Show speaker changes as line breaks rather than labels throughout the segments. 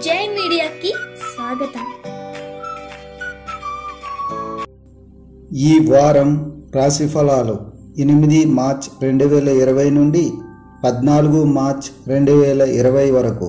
జై మీడియాకి స్వాగతం
ఈ వారం రాశి ఫలాలు ఎనిమిది మార్చ్ రెండు వేల ఇరవై నుండి పద్నాలుగు మార్చ్ రెండు వేల ఇరవై వరకు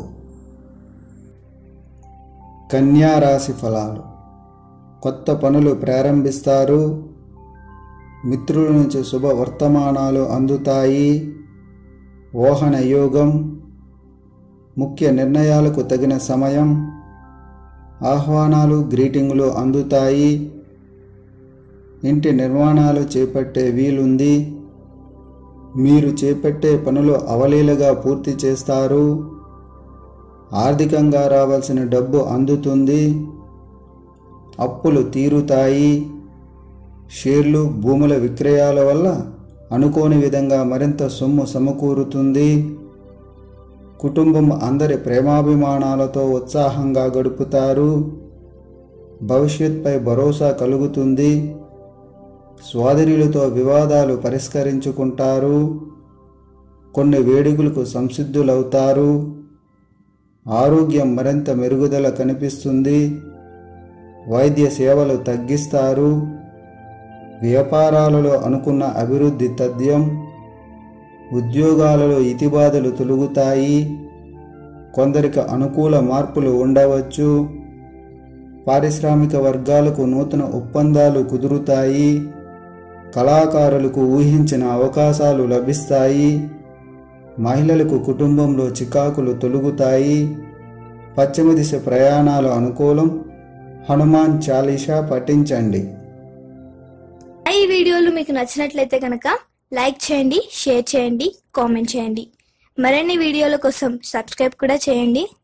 కన్యా రాశి ఫలాలు కొత్త పనులు ప్రారంభిస్తారు మిత్రుల నుంచి శుభ వర్తమానాలు అందుతాయి ఓహన యోగం ముఖ్య నిర్ణయాలకు తగిన సమయం ఆహ్వానాలు గ్రీటింగులు అందుతాయి ఇంటి నిర్మాణాలు చేపట్టే వీలుంది మీరు చేపట్టే పనులు అవలీలగా పూర్తి చేస్తారు ఆర్థికంగా రావాల్సిన డబ్బు అందుతుంది అప్పులు తీరుతాయి షేర్లు భూముల విక్రయాల వల్ల అనుకోని విధంగా మరింత సొమ్ము సమకూరుతుంది కుటుంబం అందరి ప్రేమాభిమానాలతో ఉత్సాహంగా గడుపుతారు భవిష్యత్పై భరోసా కలుగుతుంది స్వాధీనులతో వివాదాలు పరిష్కరించుకుంటారు కొన్ని వేడుకలకు సంసిద్ధులవుతారు ఆరోగ్యం మరింత మెరుగుదల కనిపిస్తుంది వైద్య సేవలు తగ్గిస్తారు వ్యాపారాలలో అనుకున్న అభివృద్ధి తథ్యం ఉద్యోగాలలో ఇతిబాధలు తొలుగుతాయి కొందరికి అనుకూల మార్పులు ఉండవచ్చు పారిశ్రామిక వర్గాలకు నూతన ఒప్పందాలు కుదురుతాయి కళాకారులకు ఊహించిన అవకాశాలు లభిస్తాయి మహిళలకు కుటుంబంలో చికాకులు తొలుగుతాయి పశ్చిమ దిశ ప్రయాణాలు అనుకూలం హనుమాన్ చాలీసా పఠించండి
ఈ వీడియోలు మీకు నచ్చినట్లయితే కనుక లైక్ చేయండి షేర్ చేయండి కామెంట్ చేయండి మరిన్ని వీడియోల కోసం సబ్స్క్రైబ్ కూడా చేయండి